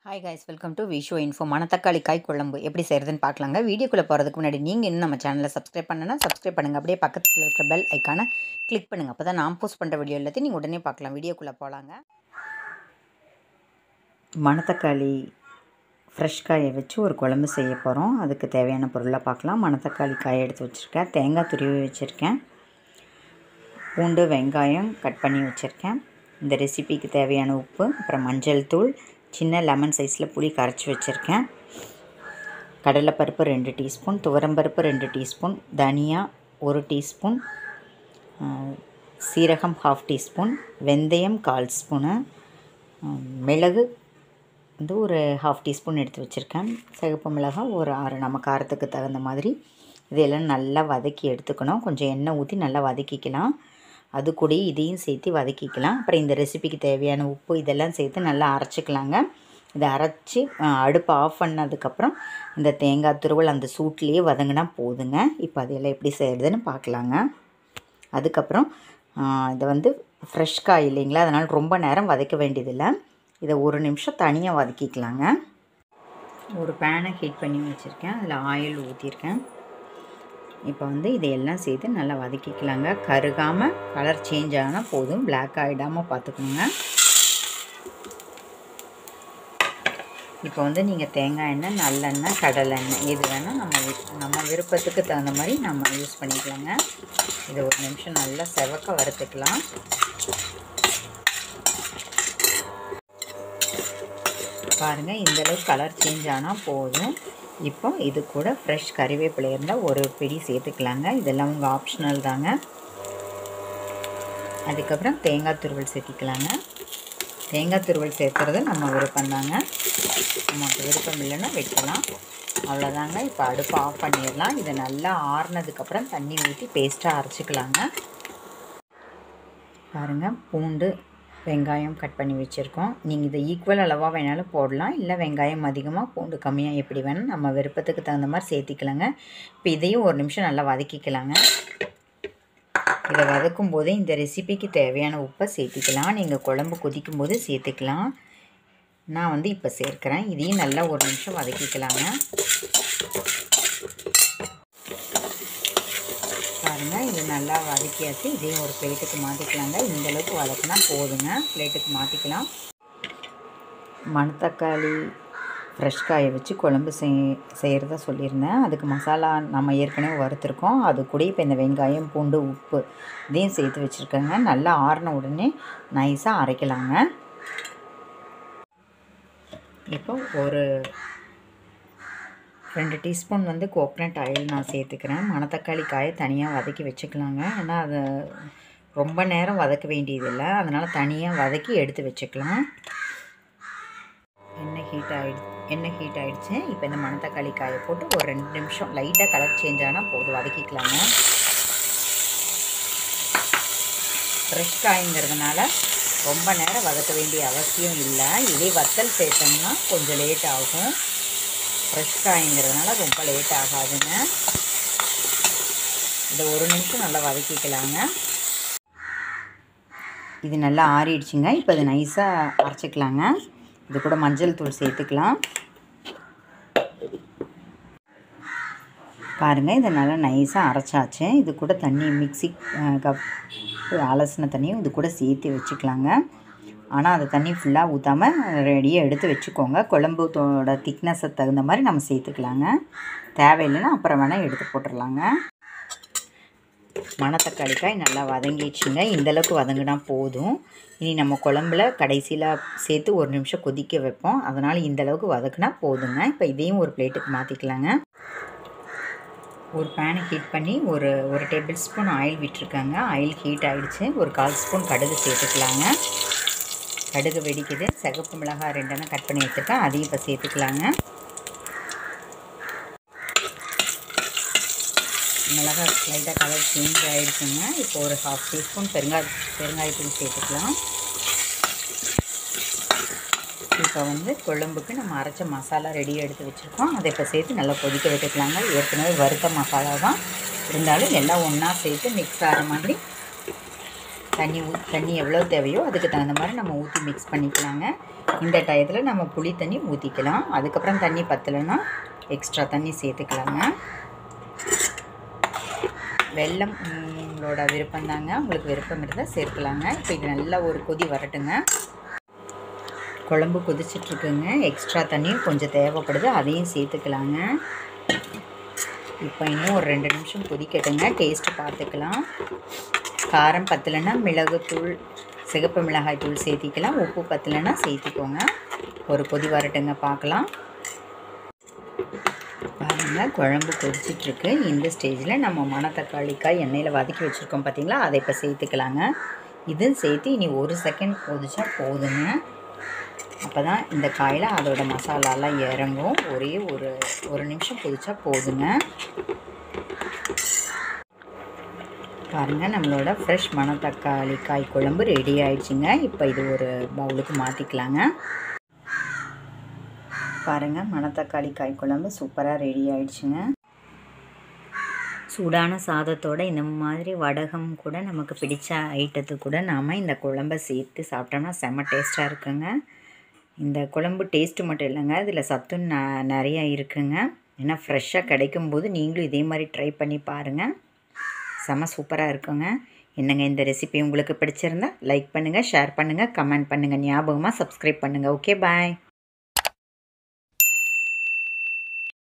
hi guys welcome to Visho info மணத்தக்காளி காய் குழம்பு எப்படி செய்கிறதுன்னு பார்க்கலாங்க வீடியோக்குள்ளே போகிறதுக்கு முன்னாடி நீங்கள் இன்னும் நம்ம சேனலை சப்ஸ்கிரைப் பண்ணனா சப்ஸ்கிரைப் பண்ணுங்கள் அப்படியே பக்கத்தில் இருக்கிற பெல் ஐக்கானை கிளிக் பண்ணுங்கள் அப்போ தான் நான் போஸ்ட் பண்ணுற வீடியோ எல்லாத்தையும் நீங்கள் உடனே பார்க்கலாம் வீடியோக்குள்ளே போகலாங்க மணத்தக்காளி ஃப்ரெஷ் காயை வச்சு ஒரு குழம்பு செய்ய போகிறோம் அதுக்கு தேவையான பொருளை பார்க்கலாம் மணத்தக்காளி காயை எடுத்து வச்சுருக்கேன் தேங்காய் துருவி வச்சுருக்கேன் பூண்டு வெங்காயம் கட் பண்ணி வச்சுருக்கேன் இந்த ரெசிபிக்கு தேவையான உப்பு அப்புறம் மஞ்சள் தூள் சின்ன லெமன் சைஸில் புளி கரைச்சி வச்சுருக்கேன் கடலைப்பருப்பு ரெண்டு டீஸ்பூன் துவரம்பருப்பு ரெண்டு டீஸ்பூன் தனியா ஒரு டீஸ்பூன் சீரகம் ஹாஃப் டீஸ்பூன் வெந்தயம் கால் ஸ்பூனு மிளகு வந்து ஒரு ஹாஃப் டீஸ்பூன் எடுத்து வச்சுருக்கேன் சிகப்பு மிளகாய் ஒரு ஆறு நம்ம காரத்துக்கு தகுந்த மாதிரி இதெல்லாம் நல்லா வதக்கி எடுத்துக்கணும் கொஞ்சம் எண்ணெய் ஊற்றி நல்லா வதக்கிக்கலாம் அது கூட இதையும் சேர்த்து வதக்கிக்கலாம் அப்புறம் இந்த ரெசிபிக்கு தேவையான உப்பு இதெல்லாம் சேர்த்து நல்லா அரைச்சிக்கலாங்க இதை அரைச்சி அடுப்பு ஆஃப் பண்ணதுக்கப்புறம் இந்த தேங்காய் துருவல் அந்த சூட்லேயே வதங்கினா போதுங்க இப்போ அதெல்லாம் எப்படி செய்கிறதுன்னு பார்க்கலாங்க அதுக்கப்புறம் இதை வந்து ஃப்ரெஷ் காய் இல்லைங்களா அதனால் ரொம்ப நேரம் வதக்க வேண்டியதில்லை இதை ஒரு நிமிஷம் தனியாக வதக்கிக்கலாங்க ஒரு பேனை ஹீட் பண்ணி வச்சுருக்கேன் அதில் ஆயில் ஊற்றிருக்கேன் இப்போ வந்து இதையெல்லாம் சேர்த்து நல்லா வதக்கிக்கலாங்க கருகாமல் கலர் சேஞ்ச் ஆனால் போதும் பிளாக் ஆகிடாமல் பார்த்துக்கோங்க இப்போ வந்து நீங்கள் தேங்காய் எண்ணெய் நல்லெண்ணெய் கடலெண்ணெய் எது வேணால் நம்ம நம்ம விருப்பத்துக்கு தகுந்த மாதிரி நம்ம யூஸ் பண்ணிக்கலாங்க இதை ஒரு நிமிஷம் நல்லா செவக்க வறுத்துக்கலாம் பாருங்கள் இந்தளவுக்கு கலர் சேஞ்ச் ஆனால் போதும் இப்போ இது கூட ஃப்ரெஷ் கறிவேப்பிலை இருந்தால் ஒரு பிடி சேர்த்துக்கலாங்க இதெல்லாம் உங்கள் ஆப்ஷனல் தாங்க அதுக்கப்புறம் தேங்காய் துருவல் சேர்த்திக்கலாங்க தேங்காய் துருவல் சேர்த்துறது நம்ம விருப்பம் தாங்க நமக்கு விருப்பம் இல்லைன்னா வைக்கலாம் அவ்வளோதாங்க இப்போ அடுப்பு ஆஃப் பண்ணிடலாம் இதை நல்லா ஆறுனதுக்கப்புறம் தண்ணி ஊற்றி பேஸ்ட்டாக அரைச்சிக்கலாங்க பாருங்கள் பூண்டு வெங்காயம் கட் பண்ணி வச்சுருக்கோம் நீங்கள் இதை ஈக்குவல் அளவாக வேணாலும் போடலாம் இல்லை வெங்காயம் அதிகமாக பூண்டு கம்மியாக எப்படி வேணும் நம்ம விருப்பத்துக்கு தகுந்த மாதிரி சேர்த்திக்கலாங்க இப்போ இதையும் ஒரு நிமிஷம் நல்லா வதக்கிக்கலாங்க இதை வதக்கும் போதே இந்த ரெசிபிக்கு தேவையான உப்பை சேர்த்திக்கலாம் நீங்கள் குழம்பு கொதிக்கும் போது சேர்த்துக்கலாம் நான் வந்து இப்போ சேர்க்குறேன் இதையும் நல்லா ஒரு நிமிஷம் வதக்கிக்கலாங்க பாருங்கள் இது நல்லா வதக்கியாச்சு இதையும் ஒரு பிளேட்டுக்கு மாற்றிக்கலாங்க இந்தளவுக்கு வதக்கினா போதுங்க பிளேட்டுக்கு மாற்றிக்கலாம் மணத்தக்காளி ஃப்ரெஷ் காயை வச்சு குழம்பு செய் செய்கிறத சொல்லியிருந்தேன் அதுக்கு மசாலா நம்ம ஏற்கனவே வறுத்துருக்கோம் அது கூட இப்போ இந்த வெங்காயம் பூண்டு உப்பு இதையும் சேர்த்து வச்சுருக்கேங்க நல்லா ஆறின உடனே நைஸாக அரைக்கலாங்க இப்போ ஒரு ரெண்டு டீஸ்பூன் வந்து கோக்னட் ஆயில் நான் சேர்த்துக்கிறேன் மணத்தக்காளி காயை தனியாக வதக்கி வச்சுக்கலாங்க ஏன்னா அதை ரொம்ப நேரம் வதக்க வேண்டியதில்லை அதனால் தனியாக வதக்கி எடுத்து வச்சுக்கலாம் எண்ணெய் ஹீட் ஆகிடு எண்ணெய் ஹீட் ஆகிடுச்சு இப்போ இந்த மணத்தக்காளி காயை போட்டு ஒரு ரெண்டு நிமிஷம் லைட்டாக கலர் சேஞ்ச் ஆனால் போதும் வதக்கிக்கலாங்க ஃப்ரெஷ் காய்ங்கிறதுனால ரொம்ப நேரம் வதக்க வேண்டிய அவசியம் இல்லை இதே வத்தல் சேர்த்தோம்னா கொஞ்சம் லேட் ஆகும் ஃப்ரெஷ் காய்ங்கிறதுனால ரொம்ப லேட் ஆகாதுங்க இதை ஒரு நிமிஷம் நல்லா வதக்கிக்கலாங்க இது நல்லா ஆறிடுச்சுங்க இப்போ இது நைஸாக அரைச்சிக்கலாங்க இது கூட மஞ்சள் தூள் சேர்த்துக்கலாம் பாருங்கள் இதை நல்லா நைஸாக அரைச்சாச்சு இது கூட தண்ணி மிக்சி கப் அலசின தண்ணியும் இது கூட சேர்த்து வச்சுக்கலாங்க ஆனால் அந்த தண்ணி ஃபுல்லாக ஊற்றாமல் ரெடியாக எடுத்து வச்சுக்கோங்க குழம்புத்தோட திக்னஸை தகுந்த மாதிரி நம்ம சேர்த்துக்கலாங்க தேவையில்லைன்னா அப்புறம் வேணால் எடுத்து போட்டுடலாங்க மணத்தக்காளிக்காய் நல்லா வதங்கிடுச்சுங்க இந்தளவுக்கு வதங்கினா போதும் இனி நம்ம குழம்புல கடைசியில் சேர்த்து ஒரு நிமிஷம் கொதிக்க வைப்போம் அதனால் இந்தளவுக்கு வதக்குனா போதுங்க இப்போ இதையும் ஒரு பிளேட்டுக்கு மாற்றிக்கலாங்க ஒரு பேனை ஹீட் பண்ணி ஒரு ஒரு டேபிள் ஸ்பூன் ஆயில் விட்டுருக்காங்க ஆயில் ஹீட் ஆகிடுச்சு ஒரு கால் ஸ்பூன் கடுகு சேர்த்துக்கலாங்க கடுகு வெடிக்குது சிகப்பு மிளகாய் ரெண்டெண்ணம் கட் பண்ணி வச்சுருக்கேன் அதையும் இப்போ சேர்த்துக்கலாங்க மிளகாய் லைட்டாக கலர் சேஞ்ச் ஆகிடுச்சுங்க இப்போ ஒரு ஹாஃப் டீஸ்பூன் பெருங்காய பெருங்காயத்தூள் சேர்த்துக்கலாம் இப்போ வந்து குழம்புக்கு நம்ம அரைச்ச மசாலா ரெடியாக எடுத்து வச்சுருக்கோம் அதை இப்போ சேர்த்து நல்லா கொதிக்க விட்டுக்கலாங்க ஏற்கனவே வறுத்த மசாலா தான் இருந்தாலும் எல்லாம் ஒன்றா சேர்த்து மிக்ஸ் ஆகிற மாதிரி தண்ணி ஊ தண்ணி எவ்வளோ தேவையோ அதுக்கு தகுந்த மாதிரி நம்ம ஊற்றி மிக்ஸ் பண்ணிக்கலாங்க இந்த டயத்தில் நம்ம புளி தண்ணி ஊற்றிக்கலாம் அதுக்கப்புறம் தண்ணி பத்தலைன்னா எக்ஸ்ட்ரா தண்ணி சேர்த்துக்கலாங்க வெல்லம் உங்களோட விருப்பம் தாங்க உங்களுக்கு விருப்பம் இருந்தால் சேர்க்கலாங்க இப்போ இது நல்லா ஒரு கொதி வரட்டுங்க குழம்பு கொதிச்சிட்ருக்குங்க எக்ஸ்ட்ரா தண்ணியும் கொஞ்சம் தேவைப்படுது அதையும் சேர்த்துக்கலாங்க இப்போ இன்னும் ஒரு ரெண்டு நிமிஷம் கொதிக்கட்டுங்க டேஸ்ட்டு பார்த்துக்கலாம் காரம் பத்தலைன்னா மிளகுத்தூள் சிகப்பு மிளகாய் தூள் சேர்த்திக்கலாம் உப்பு பத்தலைன்னா சேர்த்திக்கோங்க ஒரு கொதி வரட்டுங்க பார்க்கலாம் பாருங்கள் குழம்பு கொதிச்சிட்ருக்கு இந்த ஸ்டேஜில் நம்ம மணத்தக்காளிக்காய் எண்ணெயில் வதக்கி வச்சுருக்கோம் பார்த்தீங்களா அதை இப்போ சேர்த்துக்கலாங்க இது சேர்த்து இனி ஒரு செகண்ட் கொதிச்சா போதுங்க அப்போ தான் இந்த காயில் அதோட மசாலாலாம் இறங்கும் ஒரே ஒரு ஒரு நிமிஷம் கொதிச்சா போதுங்க பாருங்கள் நம்மளோட ஃப்ரெஷ் மணத்தக்காளி காய் குழம்பு ரெடி ஆயிடுச்சுங்க இப்போ இது ஒரு பவுலுக்கு மாற்றிக்கலாங்க பாருங்கள் மணத்தக்காளி காய் குழம்பு சூப்பராக ரெடி ஆயிடுச்சுங்க சூடான சாதத்தோட இந்த மாதிரி வடகம் கூட நமக்கு பிடிச்ச ஐட்டத்துக்கு கூட நாம் இந்த குழம்பை சேர்த்து சாப்பிட்டோம்னா செம்ம டேஸ்ட்டாக இருக்குங்க இந்த குழம்பு டேஸ்ட்டு மட்டும் இல்லைங்க இதில் சத்தும் ந நிறையா இருக்குங்க ஏன்னா ஃப்ரெஷ்ஷாக கிடைக்கும்போது நீங்களும் இதே மாதிரி ட்ரை பண்ணி பாருங்கள் செம்ம சூப்பராக இருக்குங்க என்னங்க இந்த ரெசிபி உங்களுக்கு பிடிச்சிருந்தா லைக் பண்ணுங்கள் ஷேர் பண்ணுங்கள் கமெண்ட் பண்ணுங்கள் ஞாபகமாக சப்ஸ்கிரைப் பண்ணுங்கள் ஓகே பாய்